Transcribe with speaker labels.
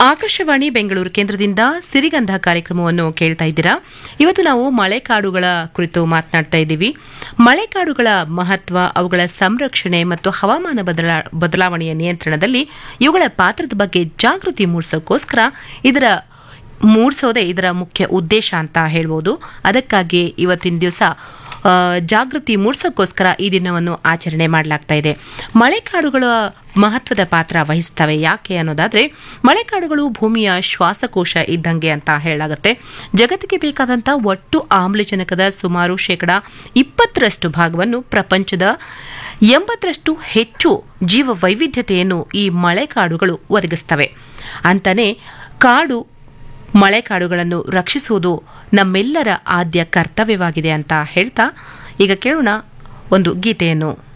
Speaker 1: ಆಕಾಶವಾಣಿ ಬೆಂಗಳೂರು ಕೇಂದ್ರದಿಂದ ಸಿರಿಗಂಧ ಕಾರ್ಯಕ್ರಮವನ್ನು ಕೇಳ್ತಾ ಇದ್ದೀರಾ ಇವತ್ತು ನಾವು ಮಳೆಕಾಡುಗಳ ಕುರಿತು ಮಾತನಾಡ್ತಾ ಇದ್ದೀವಿ ಮಳೆಕಾಡುಗಳ ಮಹತ್ವ ಅವುಗಳ ಸಂರಕ್ಷಣೆ ಮತ್ತು ಹವಾಮಾನ ಬದಲಾ ಬದಲಾವಣೆಯ ನಿಯಂತ್ರಣದಲ್ಲಿ ಇವುಗಳ ಪಾತ್ರದ ಬಗ್ಗೆ ಜಾಗೃತಿ ಮೂಡಿಸೋಕ್ಕೋಸ್ಕರ ಇದರ ಮೂಡಿಸೋದೇ ಇದರ ಮುಖ್ಯ ಉದ್ದೇಶ ಅಂತ ಹೇಳ್ಬೋದು ಅದಕ್ಕಾಗಿ ಇವತ್ತಿನ ದಿವಸ ಆ, ಜಾಗೃತಿ ಮೂಡಿಸೋಕ್ಕೋಸ್ಕರ ಈ ದಿನವನ್ನು ಆಚರಣೆ ಮಾಡಲಾಗ್ತಾ ಇದೆ ಮಳೆಕಾಡುಗಳ ಮಹತ್ವದ ಪಾತ್ರ ವಹಿಸ್ತವೆ ಯಾಕೆ ಅನ್ನೋದಾದ್ರೆ ಮಳೆಕಾಡುಗಳು ಭೂಮಿಯ ಶ್ವಾಸಕೋಶ ಇದ್ದಂಗೆ ಅಂತ ಹೇಳಲಾಗುತ್ತೆ ಜಗತ್ತಿಗೆ ಬೇಕಾದಂಥ ಒಟ್ಟು ಆಮ್ಲಜನಕದ ಸುಮಾರು ಶೇಕಡ ಇಪ್ಪತ್ತರಷ್ಟು ಭಾಗವನ್ನು ಪ್ರಪಂಚದ ಎಂಬತ್ತರಷ್ಟು ಹೆಚ್ಚು ಜೀವ ವೈವಿಧ್ಯತೆಯನ್ನು ಈ ಮಳೆಕಾಡುಗಳು ಒದಗಿಸ್ತವೆ ಅಂತಾನೆ ಕಾಡು ಮಳೆಕಾಡುಗಳನ್ನು ರಕ್ಷಿಸುವುದು ನಮ್ಮೆಲ್ಲರ ಆದ್ಯ ಕರ್ತವ್ಯವಾಗಿದೆ ಅಂತ ಹೇಳ್ತಾ ಈಗ ಕೇಳೋಣ ಒಂದು ಗೀತೆಯನ್ನು